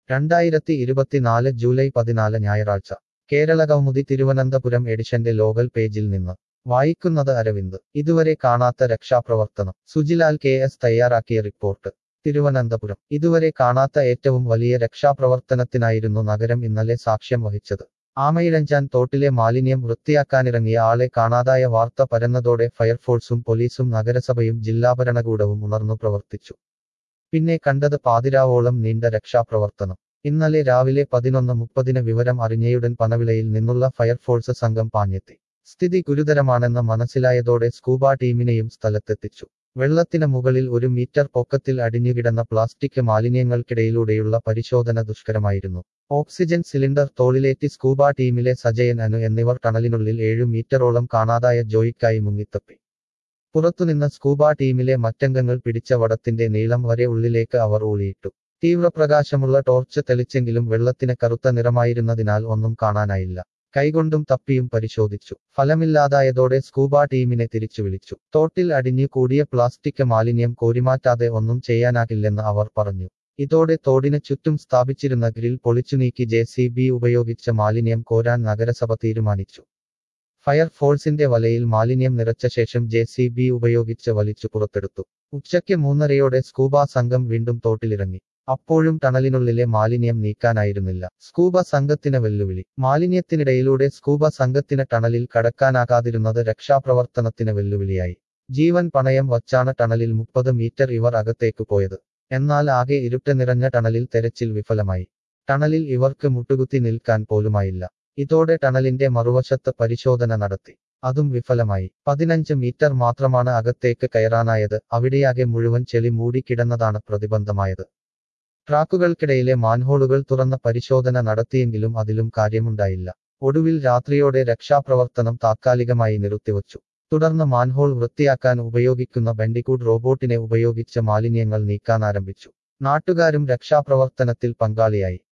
രണ്ടായിരത്തി ഇരുപത്തിനാല് ജൂലൈ പതിനാല് ഞായറാഴ്ച കേരള കൗമുദി തിരുവനന്തപുരം എഡിഷന്റെ ലോകൽ പേജിൽ നിന്ന് വായിക്കുന്നത് അരവിന്ദ് ഇതുവരെ കാണാത്ത രക്ഷാപ്രവർത്തനം സുജിലാൽ കെ എസ് തയ്യാറാക്കിയ റിപ്പോർട്ട് തിരുവനന്തപുരം ഇതുവരെ കാണാത്ത ഏറ്റവും വലിയ രക്ഷാപ്രവർത്തനത്തിനായിരുന്നു നഗരം ഇന്നലെ സാക്ഷ്യം വഹിച്ചത് ആമയിഴഞ്ചാൻ തോട്ടിലെ മാലിന്യം വൃത്തിയാക്കാനിറങ്ങിയ ആളെ കാണാതായ വാർത്ത പരന്നതോടെ ഫയർഫോഴ്സും പോലീസും നഗരസഭയും ജില്ലാ ഭരണകൂടവും ഉണർന്നു പ്രവർത്തിച്ചു പിന്നെ കണ്ടത് പാതിരാവോളം നീണ്ട രക്ഷാപ്രവർത്തനം ഇന്നലെ രാവിലെ പതിനൊന്ന് മുപ്പതിന് വിവരം അറിഞ്ഞയുടൻ പനവിളയിൽ നിന്നുള്ള ഫയർഫോഴ്സ് സംഘം പാഞ്ഞെത്തി സ്ഥിതി ഗുരുതരമാണെന്ന് മനസ്സിലായതോടെ സ്കൂബ ടീമിനെയും സ്ഥലത്തെത്തിച്ചു വെള്ളത്തിന് മുകളിൽ ഒരു മീറ്റർ പൊക്കത്തിൽ അടിഞ്ഞുകിടന്ന പ്ലാസ്റ്റിക് മാലിന്യങ്ങൾക്കിടയിലൂടെയുള്ള പരിശോധന ദുഷ്കരമായിരുന്നു ഓക്സിജൻ സിലിണ്ടർ തോളിലേറ്റി സ്കൂബ ടീമിലെ സജയൻ അനു എന്നിവർ ടണലിനുള്ളിൽ ഏഴു മീറ്ററോളം കാണാതായ ജോയിക്കായി മുങ്ങിത്തപ്പി പുറത്തുനിന്ന് സ്കൂബ ടീമിലെ മറ്റംഗങ്ങൾ പിടിച്ച വടത്തിന്റെ നീളം വരെ ഉള്ളിലേക്ക് അവർ ഊളിയിട്ടു തീവ്രപ്രകാശമുള്ള ടോർച്ച് തെളിച്ചെങ്കിലും വെള്ളത്തിന് കറുത്ത നിറമായിരുന്നതിനാൽ ഒന്നും കാണാനായില്ല കൈകൊണ്ടും തപ്പിയും പരിശോധിച്ചു ഫലമില്ലാതായതോടെ സ്കൂബ ടീമിനെ തിരിച്ചു വിളിച്ചു തോട്ടിൽ അടിഞ്ഞു കൂടിയ പ്ലാസ്റ്റിക് മാലിന്യം കോരിമാറ്റാതെ ഒന്നും ചെയ്യാനാകില്ലെന്ന് അവർ പറഞ്ഞു ഇതോടെ തോടിന് ചുറ്റും സ്ഥാപിച്ചിരുന്ന ഗ്രിൽ പൊളിച്ചുനീക്കി ജെ സി ബി ഉപയോഗിച്ച മാലിന്യം കോരാൻ നഗരസഭ തീരുമാനിച്ചു ഫയർഫോഴ്സിന്റെ വലയിൽ മാലിന്യം നിറച്ച ശേഷം ജെ സി ബി ഉപയോഗിച്ച് വലിച്ചു പുറത്തെടുത്തു ഉച്ചയ്ക്ക് മൂന്നരയോടെ സ്കൂബ സംഘം വീണ്ടും തോട്ടിലിറങ്ങി അപ്പോഴും ടണലിനുള്ളിലെ മാലിന്യം നീക്കാനായിരുന്നില്ല സ്കൂബ സംഘത്തിന് വെല്ലുവിളി മാലിന്യത്തിനിടയിലൂടെ സ്കൂബ സംഘത്തിന് ടണലിൽ കടക്കാനാകാതിരുന്നത് രക്ഷാപ്രവർത്തനത്തിന് വെല്ലുവിളിയായി ജീവൻ പണയം വച്ചാണ് ടണലിൽ മുപ്പത് മീറ്റർ ഇവർ അകത്തേക്ക് പോയത് എന്നാൽ ആകെ ഇരുട്ട് നിറഞ്ഞ ടണലിൽ തെരച്ചിൽ വിഫലമായി ടണലിൽ ഇവർക്ക് മുട്ടുകുത്തി നിൽക്കാൻ പോലുമായില്ല ഇതോടെ ടണലിന്റെ മറുവശത്ത് പരിശോധന നടത്തി അതും വിഫലമായി പതിനഞ്ച് മീറ്റർ മാത്രമാണ് അകത്തേക്ക് കയറാനായത് അവിടെയാകെ മുഴുവൻ ചെളി മൂടിക്കിടന്നതാണ് പ്രതിബന്ധമായത് ട്രാക്കുകൾക്കിടയിലെ മാൻഹോളുകൾ തുറന്ന പരിശോധന നടത്തിയെങ്കിലും അതിലും കാര്യമുണ്ടായില്ല ഒടുവിൽ രാത്രിയോടെ രക്ഷാപ്രവർത്തനം താത്കാലികമായി നിർത്തിവച്ചു തുടർന്ന് മാൻഹോൾ വൃത്തിയാക്കാൻ ഉപയോഗിക്കുന്ന ബെൻഡിക്കൂഡ് റോബോട്ടിനെ ഉപയോഗിച്ച് മാലിന്യങ്ങൾ നീക്കാനാരംഭിച്ചു നാട്ടുകാരും രക്ഷാപ്രവർത്തനത്തിൽ പങ്കാളിയായി